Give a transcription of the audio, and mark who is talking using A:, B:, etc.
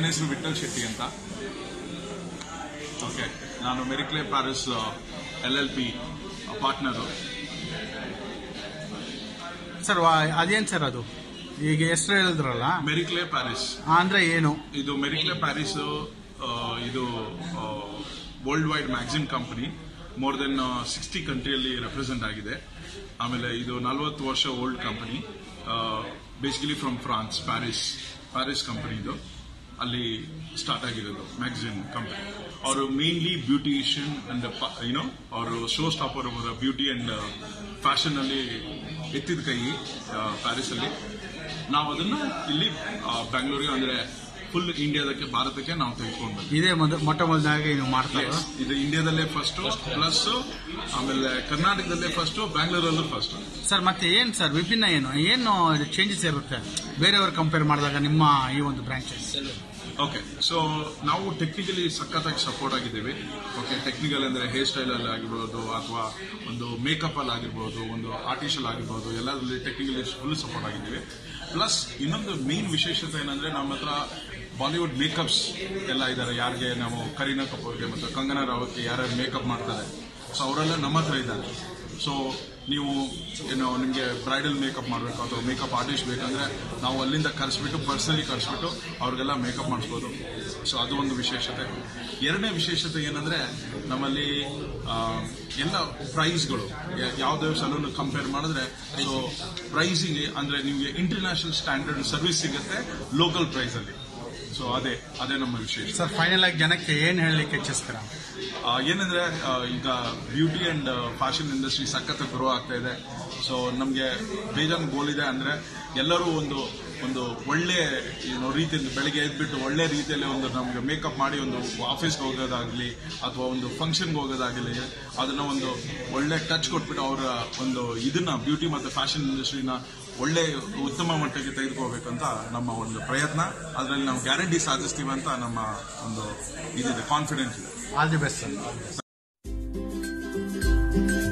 A: ಹೆಸರು ವಿಠಲ್ ಶೆಟ್ಟಿ ಅಂತ ಓಕೆ ನಾನು Marie Claire Paris L L P partner
B: sir ಅದೇನ್ ಸರ್ ಅದು ಈಗ ಹೆಸರು ಹೇಳಿದ್ರಲ್ಲ
A: ಮೆರಿಕ್ಲೆ ಪ್ಯಾರಿಸ್
B: ಆ, ಅಂದ್ರೆ ಏನು
A: ಇದು ಮೆರಿಕ್ಲೆ ಪ್ಯಾರಿಸ್ ಆ, ಇದು world wide magazine company more than sixty ಕಂಟ್ರಿಯಲ್ಲಿ ರೆಪ್ರೆಸೆಂಟ್ ಆಗಿದೆ ಆಮೇಲೆ ಇದು ನಲವತ್ತು ವರ್ಷ old company basically from France Paris Paris company ಇದು ಅಲ್ಲಿ ಸ್ಟಾರ್ಟ್ ಆಗಿರೋದು ಮ್ಯಾಗಝಿನ್ ಕಂಪನಿ ಅವರು ಮೇನ್ಲಿ ಬ್ಯೂಟಿಷಿಯನ್ ಅಂಡ್ ಯುನೋ ಅವರು ಶೋ ಸ್ಟಾಪರ್ ಅವರ ಬ್ಯೂಟಿ ಅಂಡ್ ಫ್ಯಾಷನ್ ಅಲ್ಲಿ ಎತ್ತಿದ ಕೈ ಪ್ಯಾರಿಸ್ ಅಲ್ಲಿ ನಾವು ಅದನ್ನ ಇಲ್ಲಿ ಬೆಂಗಳೂರಿಗೆ ಅಂದ್ರೆ ಫುಲ್ ಇಂಡಿಯಾದಕ್ಕೆ ಭಾರತಕ್ಕೆ ನಾವು ತೆಗೆದುಕೊಂಡು ಬಂದ್ವಿ
B: ಇದೇ ಮೊದ ಮೊಟ್ಟ ಮೊದಲಾಗಿ ನೀವು ಮಾಡ್ತಾರೆ
A: Yes, ಇದು ಇಂಡಿಯಾದಲ್ಲೇ ಫಸ್ಟ್ ಪ್ಲಸ್ ಆಮೇಲೆ ಕರ್ನಾಟಕದಲ್ಲೇ ಫಸ್ಟ್ ಬ್ಯಾಂಗ್ಳೂರಲ್ಲೂ ಫಸ್ಟ್
B: ಸರ್ ಮತ್ತೆ ಏನ್ ಸರ್ ವಿಭಿನ್ನ ಏನು ಏನು ಚೇಂಜಸ್ ಇರುತ್ತೆ ಬೇರೆಯವ್ರು ಕಂಪೇರ್ ಮಾಡಿದಾಗ ನಿಮ್ಮ ಈ ಒಂದು ಬ್ರಾಂಚಸ್
A: ಓಕೆ ಸೊ ನಾವು ಟೆಕ್ನಿಕಲಿ ಸಖತ್ತಾಗಿ ಸಪೋರ್ಟ್ ಆಗಿದ್ದೀವಿ ಓಕೆ ಟೆಕ್ನಿಕಲ್ ಅಂದ್ರೆ ಹೇರ್ ಸ್ಟೈಲ್ ಅಲ್ಲಿ ಆಗಿರ್ಬೋದು ಅಥವಾ ಒಂದು ಮೇಕಪ್ ಅಲ್ಲಿ ಆಗಿರ್ಬೋದು ಒಂದು ಆರ್ಟಿಫಿಷಿಯಲ್ ಆಗಿರ್ಬೋದು ಎಲ್ಲದರಲ್ಲಿ ಟೆಕ್ನಿಕಲಿ ಫುಲ್ ಸಪೋರ್ಟ್ ಆಗಿದ್ದೀವಿ ಪ್ಲಸ್ ಇನ್ನೊಂದು ಮೇನ್ ವಿಶೇಷತೆ ಏನಂದ್ರೆ ನಮ್ಮ ಹತ್ರ ಬಾಲಿವುಡ್ ಮೇಕಪ್ಸ್ ಎಲ್ಲ ಇದ್ದಾರೆ ಯಾರಿಗೆ ನಾವು ಕರೀನಾ ಕಪೂರ್ಗೆ ಮತ್ತು ಕಂಗನಾ ರಾವತ್ಗೆ ಯಾರ್ಯಾರು ಮೇಕಪ್ ಮಾಡ್ತಾರೆ ಸೊ ಅವರೆಲ್ಲ ನಮ್ಮ ಹತ್ರ ಇದ್ದಾರೆ ಸೊ ನೀವು ಏನು ನಿಮಗೆ ಬ್ರೈಡಲ್ ಮೇಕಪ್ ಮಾಡಬೇಕು ಅಥವಾ ಮೇಕಪ್ ಆರ್ಟಿಸ್ಟ್ ಬೇಕಂದ್ರೆ ನಾವು ಅಲ್ಲಿಂದ ಕರೆಸ್ಬಿಟ್ಟು ಪರ್ಸನಲಿ ಕರೆಸ್ಬಿಟ್ಟು ಅವ್ರಿಗೆಲ್ಲ ಮೇಕಪ್ ಮಾಡಿಸ್ಬೋದು ಸೊ ಅದು ಒಂದು ವಿಶೇಷತೆ ಎರಡನೇ ವಿಶೇಷತೆ ಏನಂದ್ರೆ ನಮ್ಮಲ್ಲಿ ಆ, ಎಲ್ಲ ಪ್ರೈಸ್ಗಳು ಯಾವುದೇ ಸಲೂನ್ ಕಂಪೇರ್ ಮಾಡಿದ್ರೆ ಸೊ ಪ್ರೈಸಿಂಗ್ ಅಂದ್ರೆ ನಿಮಗೆ ಇಂಟರ್ನ್ಯಾಷನಲ್ ಸ್ಟ್ಯಾಂಡರ್ಡ್ ಸರ್ವಿಸ್ ಸಿಗುತ್ತೆ ಲೋಕಲ್ ಪ್ರೈಸ್ ಅಲ್ಲಿ ಸೊ ಅದೇ ಅದೇ ನಮ್ಮ ವಿಶೇಷ
B: ಸರ್ ಫೈನಲ್ ಆಗಿ ಜನಕ್ಕೆ ಏನ್ ಹೇಳಲಿಕ್ಕೆ ಇಚ್ಛಿಸ್ತೀರಾ
A: ಆ, ಏನಂದ್ರೆ ಆ, ಈಗ ಬ್ಯೂಟಿ ಅಂಡ್ ಫ್ಯಾಷನ್ ಇಂಡಸ್ಟ್ರಿ ಸಖತ್ ಗ್ರೋ ಆಗ್ತಾ ಇದೆ ಸೊ ನಮಗೆ ಬೇಜಾನ್ ಗೋಲ್ ಇದೆ ಅಂದ್ರೆ ಎಲ್ಲರೂ ಒಂದು ಒಂದು ಒಳ್ಳೆ ಏನು ರೀತಿಯಲ್ಲಿ ಬೆಳಿಗ್ಗೆ ಎದ್ಬಿಟ್ಟು ಒಳ್ಳೆ ರೀತಿಯಲ್ಲಿ ಒಂದು ನಮ್ಗೆ ಮೇಕಪ್ ಮಾಡಿ ಒಂದು ಆಫೀಸ್ಗೆ ಹೋಗೋದಾಗ್ಲಿ ಅಥವಾ ಒಂದು ಫಂಕ್ಷನ್ಗೆ ಹೋಗೋದಾಗಲಿ ಅದನ್ನ ಒಂದು ಒಳ್ಳೆ ಟಚ್ ಕೊಟ್ಬಿಟ್ಟು ಅವರ ಒಂದು ಇದನ್ನ ಬ್ಯೂಟಿ ಮತ್ತು ಫ್ಯಾಷನ್ ಇಂಡಸ್ಟ್ರಿನ ಒಳ್ಳೆ ಉತ್ತಮ ಮಟ್ಟಕ್ಕೆ ತೆಗೆದುಕೋಬೇಕಂತ ನಮ್ಮ ಒಂದು ಪ್ರಯತ್ನ ಅದರಲ್ಲಿ ನಾವು ಗ್ಯಾರಂಟಿ ಸಾಧಿಸ್ತೀವಿ ಅಂತ ನಮ್ಮ ಒಂದು ಇದಿದೆ ಕಾನ್ಫಿಡೆನ್ಸ್ ಇದೆ
B: ಆಲ್ ದಿ ಬೆಸ್ಟ್ ಸರ್